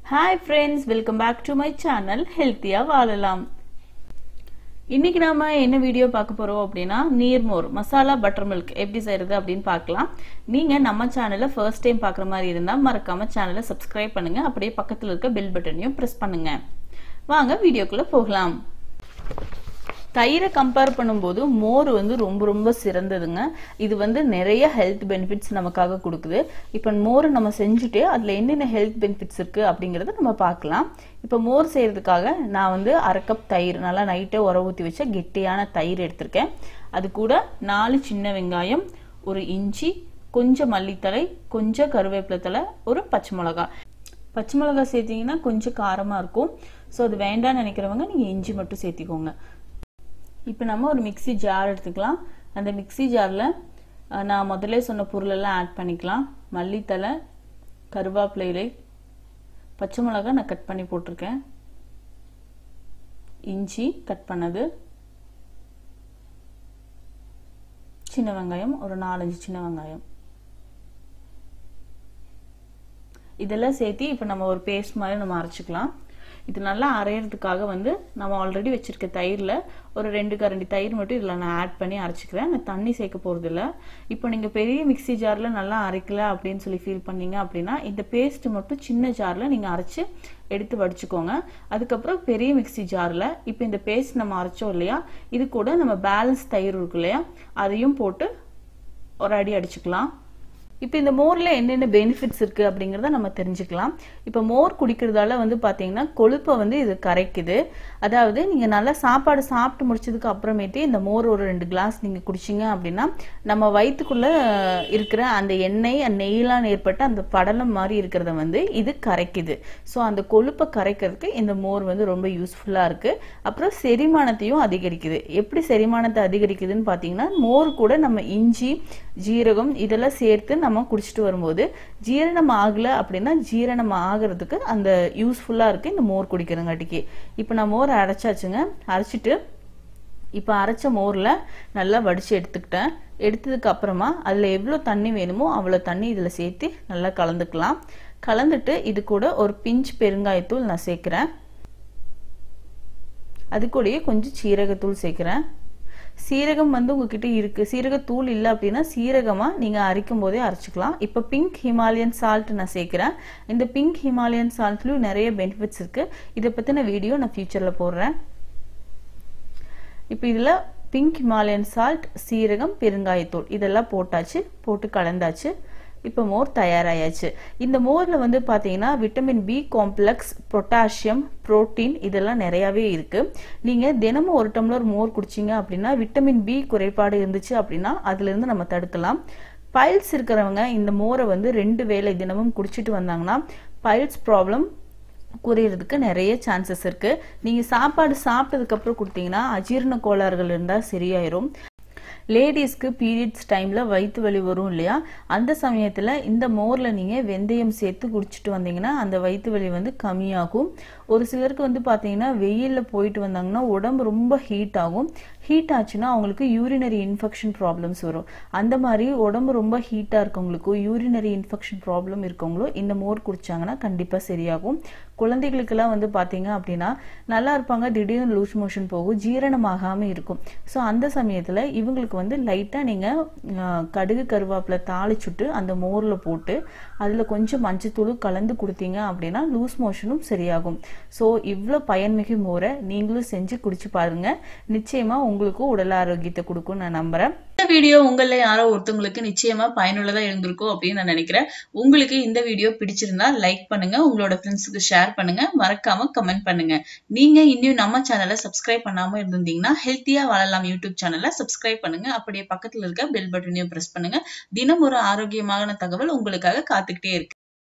hi friends welcome back to my channel ஹெல்த்தியாக வாழலாம் இன்னைக்கு நாம என்ன வீடியோ பார்க்க போறோம் அப்படின்னா நீர்மோர் மசாலா பட்டர் மில்க் எப்படி செய்யறது அப்படின்னு பார்க்கலாம் நீங்க நம்ம சேனலை ஃபர்ஸ்ட் டைம் பார்க்குற மாதிரி இருந்தா மறக்காம சேனலை சப்ஸ்கிரைப் பண்ணுங்க அப்படியே பக்கத்துல இருக்க பெல் பட்டனையும் ப்ரெஸ் பண்ணுங்க வாங்க வீடியோக்குள்ள போகலாம் தயிரை கம்பேர் பண்ணும்போது மோர் வந்து ரொம்ப ரொம்ப சிறந்ததுங்க இது வந்து நிறைய ஹெல்த் பெனிஃபிட்ஸ் நமக்காக கொடுக்குது இப்போ மோர் நம்ம செஞ்சுட்டு அதில் என்னென்ன ஹெல்த் பெனிஃபிட்ஸ் இருக்குது அப்படிங்கிறத நம்ம பார்க்கலாம் இப்போ மோர் செய்கிறதுக்காக நான் வந்து அரை கப் தயிர் நல்லா நைட்டே உர ஊற்றி வச்ச கெட்டியான தயிர் எடுத்திருக்கேன் அது கூட நாலு சின்ன வெங்காயம் ஒரு இஞ்சி கொஞ்சம் மல்லித்தலை கொஞ்சம் கருவேப்பிலை தலை ஒரு பச்சை மிளகா பச்சை மிளகா சேர்த்திங்கன்னா கொஞ்சம் காரமாக இருக்கும் ஸோ அது வேண்டாம்னு நினைக்கிறவங்க நீங்கள் இஞ்சி மட்டும் சேர்த்திக்கோங்க இப்போ நம்ம ஒரு மிக்சி ஜார் எடுத்துக்கலாம் அந்த மிக்சி ஜாரில் நான் முதல்ல சொன்ன பொருளெல்லாம் ஆட் பண்ணிக்கலாம் மல்லித்தலை கருவேப்பிலை இலை பச்சை மிளகா நான் கட் பண்ணி போட்டிருக்கேன் இஞ்சி கட் பண்ணது சின்ன வெங்காயம் ஒரு நாலஞ்சு சின்ன வெங்காயம் இதெல்லாம் சேர்த்து இப்போ நம்ம ஒரு பேஸ்ட் மாதிரி நம்ம அரைச்சிக்கலாம் இது நல்லா அரையிறதுக்காக வந்து நம்ம ஆல்ரெடி வச்சிருக்க தயிரில் ஒரு ரெண்டு கரண்டி தயிர் மட்டும் இதில் நான் ஆட் பண்ணி அரைச்சிக்கிறேன் நான் தண்ணி சேர்க்க போகிறதில்ல இப்போ நீங்கள் பெரிய மிக்சி ஜாரில் நல்லா அரைக்கல அப்படின்னு சொல்லி ஃபீல் பண்ணீங்க அப்படின்னா இந்த பேஸ்ட் மட்டும் சின்ன ஜாரில் நீங்கள் அரைச்சி எடுத்து வடிச்சுக்கோங்க அதுக்கப்புறம் பெரிய மிக்சி ஜாரில் இப்போ இந்த பேஸ்ட் நம்ம அரைச்சோம் இல்லையா இது கூட நம்ம பேலன்ஸ் தயிர் இருக்கு இல்லையா அதையும் போட்டு ஒரு அடி அடிச்சுக்கலாம் இப்போ இந்த மோரில் என்னென்ன பெனிஃபிட்ஸ் இருக்குது அப்படிங்கிறத நம்ம தெரிஞ்சுக்கலாம் இப்போ மோர் குடிக்கிறதால வந்து பார்த்தீங்கன்னா கொழுப்பை வந்து இது கரைக்குது அதாவது நீங்கள் நல்லா சாப்பாடு சாப்பிட்டு முடிச்சதுக்கு அப்புறமேட்டு இந்த மோர் ஒரு ரெண்டு கிளாஸ் நீங்கள் குடிச்சிங்க அப்படின்னா நம்ம வயிற்றுக்குள்ளே இருக்கிற அந்த எண்ணெய் நெய்யெலாம் ஏற்பட்ட அந்த படலம் மாதிரி இருக்கிறத வந்து இது கரைக்குது ஸோ அந்த கொழுப்பை கரைக்கிறதுக்கு இந்த மோர் வந்து ரொம்ப யூஸ்ஃபுல்லாக இருக்குது அப்புறம் செரிமானத்தையும் அதிகரிக்குது எப்படி செரிமானத்தை அதிகரிக்குதுன்னு பார்த்தீங்கன்னா மோர் கூட நம்ம இஞ்சி ஜீரகம் இதெல்லாம் சேர்த்து நம்ம குடிச்சிட்டு வரும்போது ஜீரணம் ஆகலை அப்படின்னா ஜீரணம் ஆகிறதுக்கு அந்த யூஸ்ஃபுல்லாக இருக்குது இந்த மோர் குடிக்கிறங்காட்டிக்கு இப்போ நான் மோர் அரைச்சாச்சுங்க அரைச்சிட்டு இப்போ அரைச்ச மோரில் நல்லா வடித்து எடுத்துக்கிட்டேன் எடுத்ததுக்கு அப்புறமா அதில் எவ்வளோ தண்ணி வேணுமோ அவ்வளோ தண்ணி இதில் சேர்த்து நல்லா கலந்துக்கலாம் கலந்துட்டு இது கூட ஒரு பிஞ்ச் பெருங்காயத்தூள் நான் சேர்க்குறேன் அது கூடயே கொஞ்சம் சீரகத்தூள் சேர்க்குறேன் சீரகம் வந்து உங்ககிட்ட இருக்கு சீரகத்தூள் இல்லை அப்படின்னா சீரகமாக நீங்கள் அரைக்கும் போதே அரைச்சிக்கலாம் இப்போ பிங்க் ஹிமாலயன் சால்ட் நான் சேர்க்குறேன் இந்த பிங்க் ஹிமாலயன் சால்ட்லையும் நிறைய பெனிஃபிட்ஸ் இருக்குது இதை பற்றின வீடியோ நான் ஃபியூச்சரில் போடுறேன் இப்போ இதில் பிங்க் ஹிமாலயன் சால்ட் சீரகம் பெருங்காயத்தூள் இதெல்லாம் போட்டாச்சு போட்டு கலந்தாச்சு இப்போ மோர் தயாராயாச்சு இந்த மோரில் வந்து பார்த்தீங்கன்னா vitamin B complex potassium protein இதெல்லாம் நிறையாவே இருக்குது நீங்கள் தினமும் ஒரு டம்ளர் மோர் குடிச்சிங்க அப்படின்னா விட்டமின் பி குறைபாடு இருந்துச்சு அப்படின்னா அதுலேருந்து நம்ம தடுக்கலாம் பைல்ஸ் இருக்கிறவங்க இந்த மோரை வந்து ரெண்டு வேளை தினமும் குடிச்சிட்டு வந்தாங்கன்னா பைல்ஸ் ப்ராப்ளம் குறையிறதுக்கு நிறைய சான்சஸ் இருக்குது நீங்கள் சாப்பாடு சாப்பிட்டதுக்கப்புறம் கொடுத்தீங்கன்னா அஜீரண கோளாறுகள் இருந்தால் சரியாயிரும் லேடிஸ்க்கு பீரியட்ஸ் டைமில் வயிற்று வலி வரும் இல்லையா அந்த சமயத்தில் இந்த மோரில் நீங்கள் வெந்தயம் சேர்த்து குடிச்சிட்டு வந்தீங்கன்னா அந்த வயிற்று வலி வந்து கம்மியாகும் ஒரு சிலருக்கு வந்து பார்த்தீங்கன்னா வெயிலில் போயிட்டு வந்தாங்கன்னா உடம்பு ரொம்ப ஹீட் ஆகும் ஹீட் ஆச்சுன்னா அவங்களுக்கு யூரினரி இன்ஃபெக்ஷன் ப்ராப்ளம்ஸ் வரும் அந்த மாதிரி உடம்பு ரொம்ப ஹீட்டாக இருக்கவங்களுக்கும் யூரினரி இன்ஃபெக்ஷன் ப்ராப்ளம் இருக்கவங்களும் இந்த மோர் குடிச்சாங்கன்னா கண்டிப்பாக சரியாகும் குழந்தைகளுக்கெல்லாம் வந்து பார்த்தீங்க அப்படின்னா நல்லா இருப்பாங்க திடீர்னு லூஸ் மோஷன் போகும் ஜீரணமாகாமல் இருக்கும் ஸோ அந்த சமயத்தில் இவங்களுக்கு வந்து லைட்டாக நீங்கள் கடுகு கருவேப்பிலை தாளிச்சுட்டு அந்த மோரில் போட்டு அதில் கொஞ்சம் மஞ்சத்தூள் கலந்து கொடுத்தீங்க அப்படின்னா லூஸ் மோஷனும் சரியாகும் ஸோ இவ்வளோ பயன்மிகு மோரை நீங்களும் செஞ்சு குடிச்சு பாருங்க நிச்சயமாக உங்களுக்கும் உடல் ஆரோக்கியத்தை கொடுக்கும் நான் நம்புகிறேன் இந்த வீடியோ உங்கள யாரோ ஒருத்தவங்களுக்கு நிச்சயமா பயனுள்ளதா இருந்திருக்கும் அப்படின்னு நான் நினைக்கிறேன் உங்களுக்கு இந்த வீடியோ பிடிச்சிருந்தா லைக் பண்ணுங்க உங்களோட ஃப்ரெண்ட்ஸுக்கு ஷேர் பண்ணுங்க மறக்காம கமெண்ட் பண்ணுங்க நீங்க இன்னும் நம்ம சேனலை சப்ஸ்கிரைப் பண்ணாம இருந்திருந்தீங்கன்னா ஹெல்த்தியா வாழலாம் யூடியூப் சேனலை சப்ஸ்கிரைப் பண்ணுங்க அப்படியே பக்கத்துல இருக்க பெல் பட்டனையும் பிரஸ் பண்ணுங்க தினம் ஒரு ஆரோக்கியமான தகவல் உங்களுக்காக காத்துக்கிட்டே இருக்கு